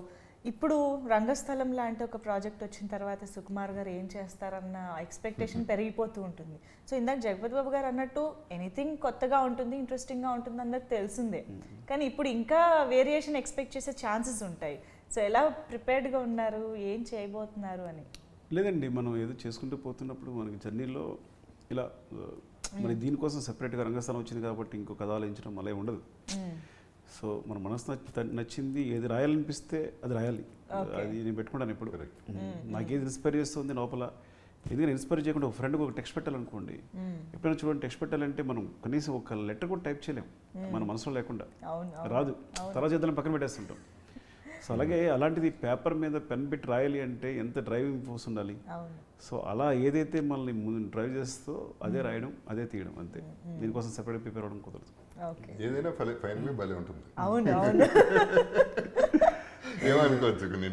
ఇప్పుడు రంగస్థలం లాంటి ఒక ప్రాజెక్ట్ వచ్చిన తర్వాత సుకుమార్ గారు ఏం చేస్తారన్న ఎక్స్పెక్టేషన్ పెరిగిపోతూ ఉంటుంది సో ఇందాక జగపతి బాబు గారు అన్నట్టు ఎనీథింగ్ కొత్తగా ఉంటుంది ఇంట్రెస్టింగ్గా ఉంటుంది అందరికి తెలిసిందే కానీ ఇప్పుడు ఇంకా వేరియేషన్ ఎక్స్పెక్ట్ చేసే ఛాన్సెస్ ఉంటాయి సో ఎలా ప్రిపేర్డ్గా ఉన్నారు ఏం చేయబోతున్నారు అని లేదండి మనం ఏదో చేసుకుంటూ పోతున్నప్పుడు మనకి జర్నీలో ఇలా ఆ, మరి దీనికోసం సెపరేట్గా రంగస్థలం వచ్చింది కాబట్టి ఇంకో కథ ఆలోచించడం అలా ఏం ఉండదు సో మన మనసు నచ్చ- నచ్చింది ఏది రాయాలనిపిస్తే అది రాయాలి Okay. అది నేను పెట్టుకుంటాను ఇప్పుడు Correct. నాకు ఏది ఇన్స్పైర్ చేస్తుంది లోపల ఎందుకంటే ఇన్స్పైర్ చేయకుండా ఒక ఫ్రెండ్కి ఒక టెక్స్ట్ పెట్టాలనుకోండి ఎప్పుడైనా చూడండి టెక్స్ట్ పెట్టాలంటే మనం కనీసం ఒక లెటర్ కూడా టైప్ చేయలేం మన మనసులో లేకుండా అవును అవును. రాదు తర్వాత చేద్దాం పక్కన పెట్టేస్తుంటాం సో అలాగే అలాంటిది పేపర్ మీద పెన్ పెట్టి రాయాలి అంటే ఎంత డ్రైవింగ్ ఫోర్స్ ఉండాలి అవును సో అలా ఏదైతే మనల్ని ముందు డ్రైవ్ చేస్తో అదే రాయడం అదే తీయడం అంతే దీనికోసం సెపరేట్ ప్రిపేర్ అవ్వడం కుదరదు ఓకే ఏదైనా ఫలి ఫైనల్ భలే ఉంటుంది అవును అవును ఏమనుకోవచ్చు కొన్ని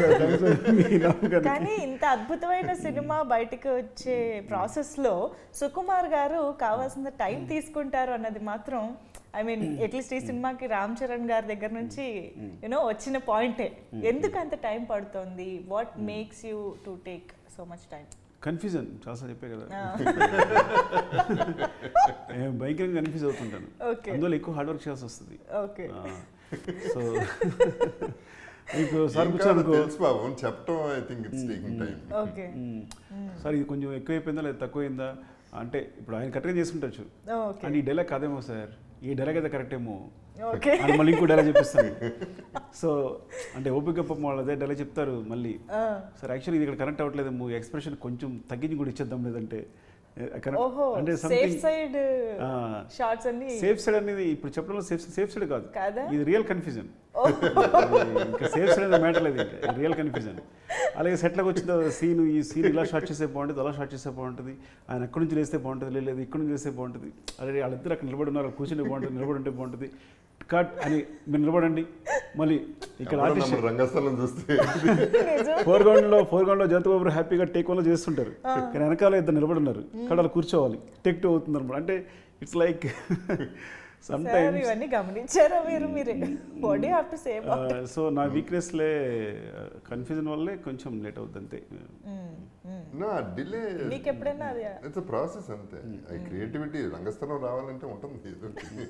కానీ ఇంత అద్భుతమైన సినిమా బయటికి వచ్చే ప్రాసెస్లో సుకుమార్ గారు కావాల్సిన టైం తీసుకుంటారు అన్నది మాత్రం ఐ మీన్ అట్లీస్ట్ ఈ సినిమాకి రామ్ చరణ్ గారి దగ్గర నుంచి యూనో వచ్చిన పాయింటే ఎందుకు అంత టైం పడుతుంది what makes you to take so much time confusion చాలా చెప్పే కదా నేను భయంకరంగా కన్ఫ్యూజ్ అవుతుంటాను ఓకే అందువల్ల ఎక్కువ హార్డ్ వర్క్ చేయాల్సి వస్తుంది ఓకే సో మీకు సార్ ఏం కాదో కూర్చోనుకో తెలుసు బాబు చెప్పడం I think it's taking time okay sir ఇది కొంచెం ఎక్కువైపోయిందా లేదా తక్కువైందా అంటే ఇప్పుడు ఆయన కరెక్ట్గా చేసుకుంటచ్చు ఓకే అండ్ ఈ డైలాగ్ కాదేమో సార్ ఈ డైలాగ్ అయితే కరెక్ట్ ఏమో ఓకే అని మళ్ళీ ఇంకో డైలాగ్ చెప్పిస్తాను సో అంటే ఓపిక పాపం వాళ్ళు అదే డైలాగ్ చెప్తారు మళ్ళీ సార్ యాక్చువల్లీ ఇది ఇక్కడ కనెక్ట్ అవ్వట్లేదేమో ఎక్స్ప్రెషన్ కొంచెం తగ్గించి కూడా ఇచ్చేద్దాం లేదంటే ఏ, correct- ఓహో అంటే సేఫ్ సంథింగ్ సైడ్ షార్ట్స్ అన్ని సేఫ్ సైడ్ అనేది ఇప్పుడు చెప్పడంలో సేఫ్ సేఫ్ సైడ్ కాదు కాదా? ఇది రియల్ కన్ఫ్యూజన్ ఇంకా సేఫ్ సైడ్ అనేది మ్యాటర్ లేదు ఇంకా రియల్ కన్ఫ్యూజన్ అలాగే సెట్లకు వచ్చిన సీన్ ఈ సీన్ ఇలా షార్ట్ చేస్తే బాగుంటుంది అలా షార్ట్ చేస్తే బాగుంటుంది ఆయన అక్కడి నుంచి లేస్తే బాగుంటుంది లేదు ఇక్కడి నుంచి చేస్తే బాగుంటుంది అరే వాళ్ళిద్దరు అక్కడ నిలబడి ఉన్నారు కూర్చుంటే బాగుంటుంది నిలబడి ఉంటే బాగుంటుంది కట్ అని మీరు నిలబడండి మళ్ళీ ఇక్కడ ఆర్టిస్ట్ రంగస్థలం చూస్తే ఫోర్ గ్రౌండ్ లో ఫోర్ గ్రౌండ్ లో జంతు బాబు హ్యాపీగా టేక్ వన్ లో చేస్తుంటారు కానీ వెనకాల ఇద్దరు నిలబడి ఉన్నారు కడాలు కూర్చోవాలి టేక్ టూ అవుతుంది అనమాట అంటే ఇట్స్ లైక్ సమ్ సార్ ఇవన్నీ గమనించారా మీరు మీరే what you have to say so నా వీక్నెస్లే కన్ఫ్యూజన్ వల్లే కొంచెం లేట్ అవుతుంది అంతే నా డిలే మీకు ఎప్పుడైనా అది ఇట్స్ ప్రాసెస్ అంతే ఈ క్రియేటివిటీ రంగస్థలం రావాలంటే ఉంటుంది ఏదో ఒకటి.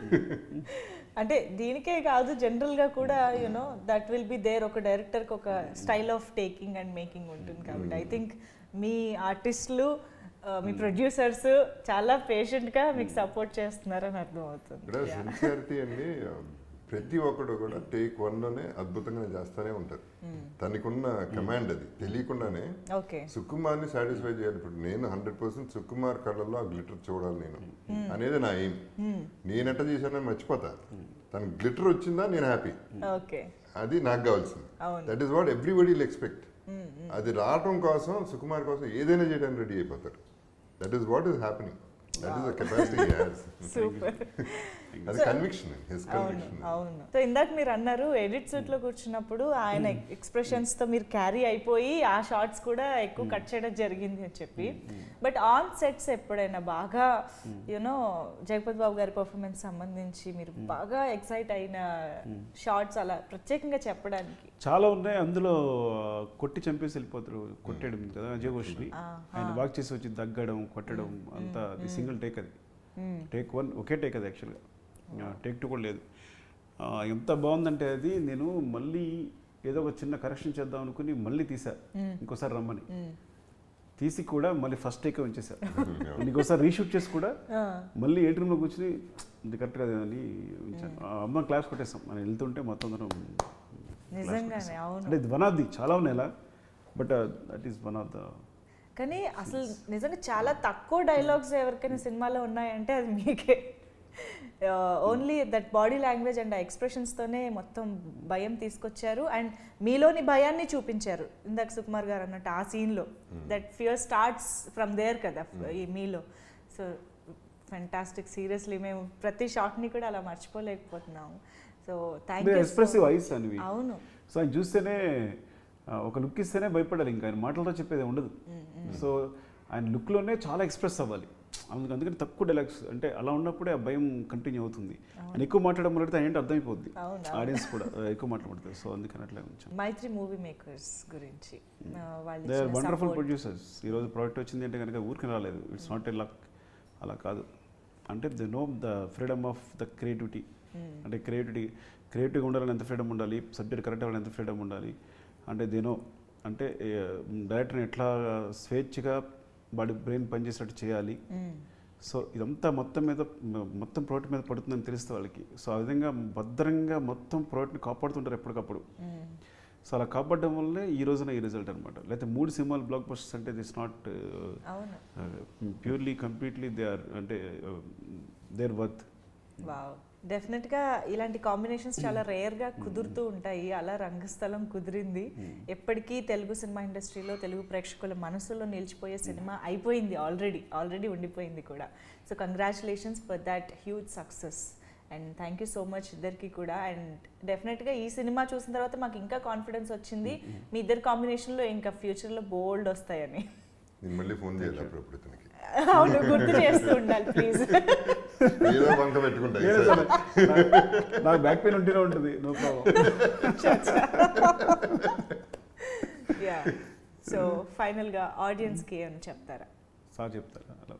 అంటే దీనికే కాదు జనరల్ గా కూడా you know that will be there ఒక డైరెక్టర్ కి ఒక style of taking and making ఉంటుంది కాబట్టి ఐ థింక్ మీ ఆర్టిస్టులు మీ ప్రొడ్యూసర్స్ చాలా పేషెంట్ గా మీకు సపోర్ట్ చేస్తున్నారని అర్థం అవుతుంది ఇక్కడ సిన్సియారిటీ అండి ప్రతి ఒక్కడు కూడా టేక్ వన్ లోనే అద్భుతంగా చేస్తానే ఉంటారు తనకున్న కమాండ్ అది తెలియకుండానే ఓకే సుకుమార్ని సాటిస్ఫై చేయాలి ఇప్పుడు నేను హండ్రెడ్ పర్సెంట్ సుకుమార్ కళ్ళల్లో ఆ గ్లిటర్ చూడాలి నేను అనేది నా ఎయిమ్ నేను ఎట్ట చేశానని మర్చిపోతా తన గ్లిటర్ వచ్చిందా నేను హ్యాపీ ఓకే అది నాకు కావాల్సింది అవును. That is what everybody will expect అది రావటం కోసం సుకుమార్ కోసం ఏదైనా చేయడానికి రెడీ అయిపోతారు that is what is happening that is the capacity super అది కన్విక్షన్ హిస్ అవును కన్విక్షన్ అవును సో ఇందాక మీరు అన్నారు ఎడిట్ సూట్ లో కూర్చున్నప్పుడు ఆయన ఎక్స్ప్రెషన్స్ తో మీరు క్యారీ అయిపోయి ఆ షార్ట్స్ కూడా ఎక్కువ కట్ చేయడం జరిగింది అని చెప్పి బట్ ఆన్ సెట్స్ ఎప్పుడైనా బాగా యూనో జగపతి బాబు గారి పర్ఫార్మెన్స్ సంబంధించి మీరు బాగా ఎక్సైట్ అయిన షార్ట్స్ అలా ప్రత్యేకంగా చెప్పడానికి చాలా ఉన్నాయి అందులో కొట్టి చంపేసి వెళ్ళిపోతారు కొట్టేయడం కదా అజయ్ ఘోష్ని ఆయన వాక్ చేసి వచ్చి దగ్గడం కొట్టడం అంతా అది సింగిల్ టేక్ అది టేక్ వన్ ఒకే టేక్ అది యాక్చువల్గా టేక్ టూ కూడా లేదు ఆ, ఎంత బాగుందంటే అది నేను మళ్ళీ ఏదో ఒక చిన్న కరెక్షన్ చేద్దాం అనుకుని మళ్ళీ తీసా ఇంకోసారి రమ్మని తీసి కూడా మళ్ళీ ఫస్ట్ టేక్ ఉంచేసా ఇంకోసారి రీషూట్ చేసి కూడా మళ్ళీ ఏ రూమ్లో కూర్చుని ఇది కరెక్ట్ కదా అని ఉంచాను ఆ అమ్మ క్లాస్ కొట్టేస్తాం మనం వెళ్తుంటే మొత్తం అందరం class నిజంగానే కొట్టేస్తాం. అవును అంటే ఇది వన్ ఆఫ్ ది చాలా ఉన్నాయి ఇలా but that is one of the కానీ అసలు నిజంగా చాలా తక్కువ డైలాగ్స్ ఎవరికైనా సినిమాలో ఉన్నాయంటే అది మీకే only that body language and ఆ ఎక్స్ప్రెషన్స్తోనే మొత్తం భయం తీసుకొచ్చారు అండ్ మీలోని భయాన్ని చూపించారు ఇందాక సుకుమార్ గారు అన్నట్టు ఆ సీన్లో that fear starts from there కదా ఈ మీలో సో ఫెంటాస్టిక్ సీరియస్లీ మేము ప్రతి షాట్ని కూడా అలా మర్చిపోలేకపోతున్నాము so thank you expressive eyes అనేవి అవును సో ఆయన చూస్తేనే ఆ, ఒక లుక్ ఇస్తేనే భయపడాలి ఇంకా ఆయన మాటలతో చెప్పేది ఉండదు సో ఆయన లుక్లోనే చాలా ఎక్స్ప్రెస్ అవ్వాలి అందుకు అందుకని తక్కువ డైలాగ్స్ అంటే అలా ఉన్నప్పుడే ఆ భయం కంటిన్యూ అవుతుంది అని ఎక్కువ మాట్లాడడం మొదలెడితే ఏంటి అర్థమైపోద్ది అవును, ఆడియన్స్ కూడా ఆ, ఎక్కువ మాట్లాడుతుంది సో అందుకని అట్లా ఉంచాం మైత్రి మూవీ మేకర్స్ గురించి ఆ, వాళ్ళు దే ఆర్ ఇచ్చిన వండర్ఫుల్ support. ప్రొడ్యూసర్స్ ఈరోజు ప్రాడక్ట్ వచ్చింది అంటే కనుక ఊరికి రాలేదు ఇట్స్ నాట్ ఏ లక్ అలా కాదు అంటే the no the freedom of the creativity Hmm. అంటే క్రియేటివిటీ క్రియేటివ్గా ఉండాలని ఎంత ఫ్రీడమ్ ఉండాలి సబ్జెక్ట్ కరెక్ట్ అవ్వాలని ఎంత ఫ్రీడమ్ ఉండాలి అంటే దేనో అంటే డైరెక్టర్ని ఎట్లా స్వేచ్ఛగా వాడి బ్రెయిన్ పనిచేసేటట్టు చేయాలి Hmm. సో ఇదంతా మొత్తం మీద మ- మొత్తం ప్రోడక్ట్ మీద పడుతుందని తెలుస్తుంది వాళ్ళకి సో ఆ విధంగా భద్రంగా మొత్తం ప్రోడక్ట్ని కాపాడుతుంటారు ఎప్పటికప్పుడు Hmm. సో అలా కాపాడడం వల్లే ఈ రోజున ఈ రిజల్ట్ అనమాట లేకపోతే మూడు సినిమాలు బ్లాక్ బస్టర్స్ అంటే దిస్ నాట్ అవును ప్యూర్లీ కంప్లీట్లీ దే ఆర్ అంటే దేర్ వర్త్ వావ్ డెఫినెట్గా ఇలాంటి కాంబినేషన్స్ చాలా రేర్గా కుదురుతూ ఉంటాయి అలా రంగస్థలం కుదిరింది ఎప్పటికీ తెలుగు సినిమా ఇండస్ట్రీలో తెలుగు ప్రేక్షకుల మనసులో నిలిచిపోయే సినిమా అయిపోయింది ఆల్రెడీ ఆల్రెడీ ఉండిపోయింది కూడా so congratulations for that huge success and thank you so much ఇద్దరికి కూడా అండ్ డెఫినెట్గా ఈ సినిమా చూసిన తర్వాత మాకు ఇంకా కాన్ఫిడెన్స్ వచ్చింది మీ ఇద్దరు కాంబినేషన్లో ఇంకా ఫ్యూచర్లో బోల్డ్ వస్తాయని నేను మళ్ళీ ఫోన్ చేయాలి అప్పుడప్పుడు ఇతనికి అవును గుర్తు చేస్తూ ఉండాలి ప్లీజ్ ఏదో వంక పెట్టుకుంటా నాకు బ్యాక్ పెయిన్ ఉంటేనే ఉంటుంది నో ప్రాబ్లం యా సో ఫైనల్గా ఆడియన్స్కి ఏమని చెప్తారా సార్ చెప్తారా అలా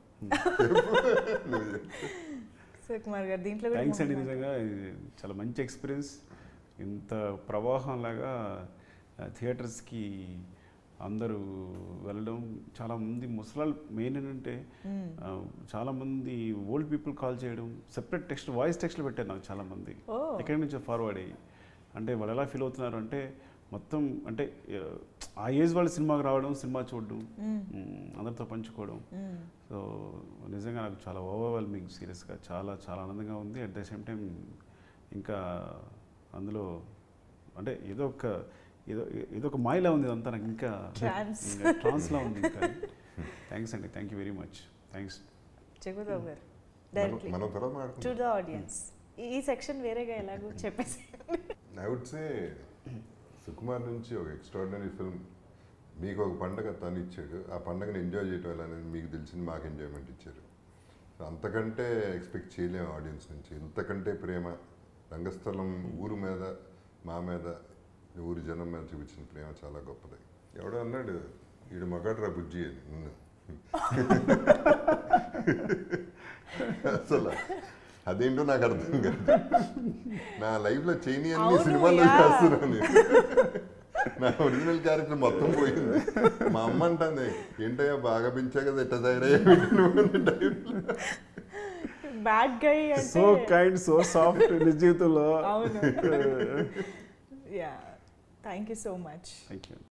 సుకుమార్ గారు దీంట్లో కూడా థ్యాంక్స్ అండి మొహమాట. నిజంగా ఇది చాలా మంచి ఎక్స్పీరియన్స్ ఇంత ప్రవాహం లాగా థియేటర్స్కి అందరూ వెళ్ళడం చాలా మంది ముసలాళ్ళు మెయిన్ ఏంటంటే మ్మ్. ఆ, చాలా మంది ఓల్డ్ పీపుల్ కాల్ చేయడం సెపరేట్ టెక్స్ట్ వాయిస్ టెక్స్ట్లు పెట్టారు నాకు చాలా మంది ఓ. ఎక్కడి నుంచో ఫార్వర్డ్ అయ్యి అంటే వాళ్ళు ఎలా ఫీల్ అవుతున్నారు అంటే మొత్తం అంటే ఆ, ఆ ఏజ్ వాళ్ళు సినిమాకి రావడం సినిమా చూడడం మ్మ్. మ్, అందరితో పంచుకోవడం మ్మ్. సో నిజంగా నాకు చాలా ఓవర్వెల్మింగ్ సీరియస్గా చాలా చాలా ఆనందంగా ఉంది అట్ ద సేమ్ టైం ఇంకా అందులో అంటే ఏదో ఒక ఏదో ఏదో ఒక మాయలా ఉంది అంతా నాకు ఇంకా Trance. ట్రాన్స్లా ఉంది ఇంకా థ్యాంక్స్ అండి thank you very much thanks Jagadav garu మనం- డైరెక్ట్లీ మనం తర్వాత టు మాట్లాడుకుందాం ద ఆడియన్స్ ఈ సెక్షన్ వేరేగా ఎలాగో చెప్పేసి ఐ వుడ్ సే సుకుమార్ నుంచి ఒక ఎక్స్ట్రాడినరీ ఫిల్మ్ మీకు ఒక పండగ తను ఇచ్చాడు ఆ పండగని ఎంజాయ్ చేయడం ఎలా అనేది మీకు తెలిసింది మాకు ఎంజాయ్మెంట్ ఇచ్చారు So అంతకంటే ఎక్స్పెక్ట్ చేయలేము ఆడియన్స్ నుంచి ఇంతకంటే ప్రేమ రంగస్థలం ఊరు మీద మా మీద ఊరి జనం మీద చూపించిన ప్రేమ చాలా గొప్పది ఎవడో అన్నాడు వీడు మగాడు రా బుజ్జి అని నిన్ను అసలు అదేంటో నాకు అర్థం కాదు నా లైఫ్లో చేయని అన్ని అవును, సినిమాల్లో yeah. చేస్తున్నాను నేను. నా ఒరిజినల్ క్యారెక్టర్ మొత్తం పోయింది మా అమ్మ అంటుంది ఏంటయ్యా బాగా పెంచా కదా ఎట్ట తయారయ్యా బ్యాడ్ గై సో అంటే కైండ్ సో సాఫ్ట్ నిజ జీవితంలో అవును yeah thank you so much thank you